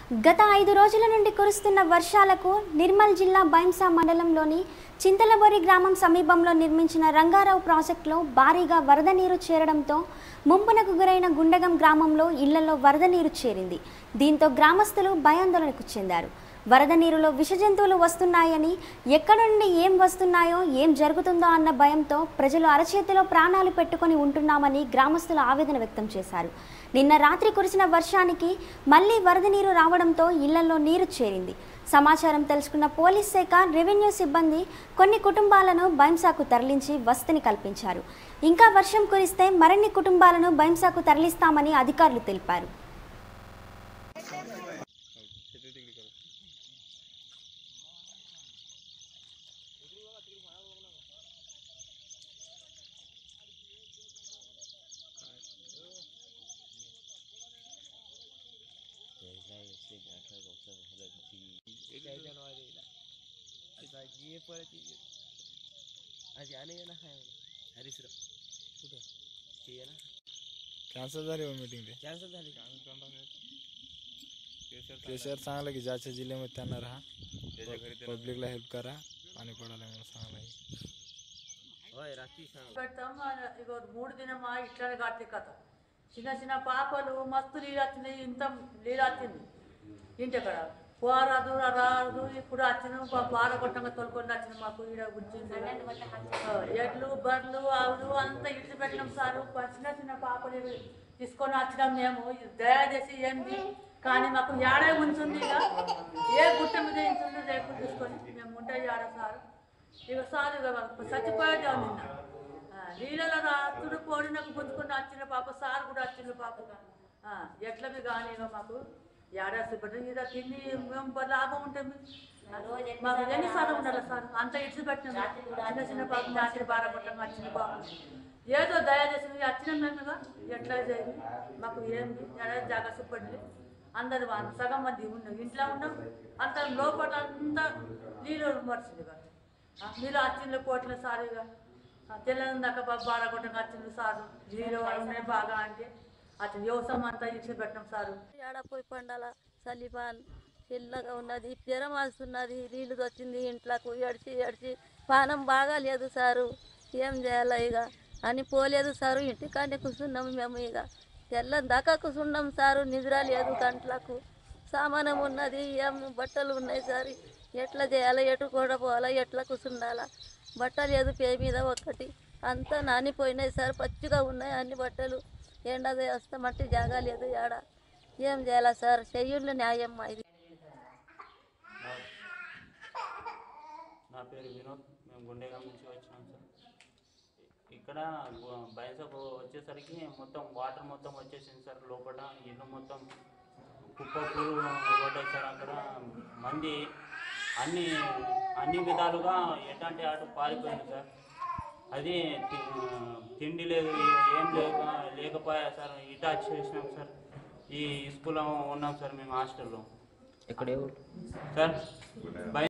గత ఐదు రోజుల నుండి కురుస్తున్న వర్షాలకు నిర్మల్ జిల్లా బైంసా మండలంలోని చింతలబొరి గ్రామం సమీపంలో నిర్మించిన రంగారావు ప్రాజెక్టులో భారీగా వరద నీరు చేరడంతో ముంపునకు గురైన గుండగం గ్రామంలో ఇళ్లలో వరద నీరు చేరింది దీంతో గ్రామస్తులు భయాందోళనకు చెందారు వరద నీరులో విష జంతువులు వస్తున్నాయని ఎక్కడ నుండి ఏం వస్తున్నాయో ఏం జరుగుతుందో అన్న భయంతో ప్రజలు అరచేతిలో ప్రాణాలు పెట్టుకొని ఉంటున్నామని గ్రామస్తులు ఆవేదన వ్యక్తం చేశారు నిన్న రాత్రి కురిసిన వర్షానికి మళ్లీ వరద నీరు రావడంతో ఇళ్లలో నీరు చేరింది సమాచారం తెలుసుకున్న పోలీస్ శాఖ రెవెన్యూ సిబ్బంది కొన్ని కుటుంబాలను బైంసాకు తరలించి వసతిని కల్పించారు ఇంకా వర్షం కురిస్తే మరిన్ని కుటుంబాలను బైంసాకు తరలిస్తామని అధికారులు తెలిపారు काय जनवारीला आता जे परत आज आणे ना काय हरीसराव कुठं ते आहे ना कॅन्सल झाली हो मीटिंग ते कॅन्सल झाली का केशर सांगलं की ज्याच्या जिल्ह्यामध्ये त्यांना राहा पब्लिकला हेल्प करा पाणी पडायला म्हणून सांगलं होय रात्री सांग పెడతాం ఇగో మూడు దినమా ఇట్లనే కట్టే కథ చిన్న చిన్న పాపలు మస్తు నీళ్ళు వచ్చినాయి ఇంత నీళ్ళు వచ్చింది ఇంటి అక్కడ పోరాదు రాదు ఇప్పుడు వచ్చిన పార కొట్టంగా తోలుకొని వచ్చిన మాకు ఈడ గుర్తింది ఎడ్లు బర్రెలు ఆవులు అంతా ఇడిచి పెట్టినాం సారు చిన్న చిన్న పాపలు ఇవి తీసుకొని వచ్చినాం మేము ఇది దయచేసి ఏంది కానీ మాకు ఏడే ఉంచుంది ఇక ఏ గుట్ట మీద ఉంచుంది రేపు తీసుకొని మేము ఉంటే ఏడ సారు ఇక సార్ ఇక చచ్చిపోయేదే నిన్న ఆ, నీళ్ళలో రాత్రుడు పోడి నాకు గుంజుకుని వచ్చిన పాప సార్ కూడా వచ్చింది పాప ఆ, ఎట్లవి కానీ ఇక మాకు ఏడాది బిడ్డ మీద తిని మేము బ- లాభం ఉంటుంది మాకు ఎన్నిసార్లు ఉండాలి సార్ అంత ఇడిచి పెట్టిన చిన్న చిన్న పాప నాచిన బారపట్టం వచ్చిన పాప ఏదో దయచేసి మీరు వచ్చిన మేము ఎట్లా చేయాలి మాకు ఏంది ఏడాది జాగా చూపండి అందరు వా- సగం మంది ఉన్నాం ఇంట్లో ఉన్నాం అంత లోపల అంతా నీళ్ళు మర్చింది కదా నీళ్ళు వచ్చింది కోట్ల సారిగా తెల్లని దాకా బారగొట్టం వచ్చింది సారు నీళ్ళు ఉన్నాయి బాగా అంటే అతను వ్యవసాయం అంతా ఇచ్చి పెట్టినాం సారు ఏడపోయి పండాల చలిపాన్ పిల్లగా ఉన్నది జ్వరం వస్తున్నది నీళ్ళు వచ్చింది ఇంట్లోకి ఎడిచి ఎడిచి పానం బాగా లేదు సారు ఏం చేయాలి ఇక అని పోలేదు సారు ఇంటికాడే కూర్చున్నాము మేము ఇక తెల్లని దాకా కూర్చున్నాం సారు నిద్ర లేదు గంటలకు సామానం ఉన్నది ఏం బట్టలు ఉన్నాయి సార్ ఎట్లా చేయాలి ఎటు కూడా పోవాలా ఎట్లా కూర్చుండాలా బట్టలు లేదు పే మీద ఒక్కటి అంతా నానిపోయినాయి సార్ పచ్చిగా ఉన్నాయి అన్ని బట్టలు ఎండది వస్తామంటే జాగా లేదు ఏడ ఏం చేయాలా సార్ చెయ్యుళ్ళు న్యాయం మా ఇది నా పేరు వినోద్ మేము గుండెగాం నుంచి వచ్చినాం సార్ ఇక్కడ గు- బయసకు వచ్చేసరికి మొత్తం వాటర్ మొత్తం వచ్చేసింది సార్ లోపల ఇల్లు మొత్తం కుప్ప కూరు పడ్డాయి సార్ అక్కడ మంది అన్ని అన్ని విధాలుగా ఎట్లాంటి ఆట పారిపోయింది సార్ అది తి- తిండి లేదు ఏం లేక లేకపోయా సార్ ఇటాచ్ చేసినాం సార్ ఈ స్కూల్లో ఉన్నాం సార్ మేము హాస్టల్లో ఎక్కడే సార్ బయ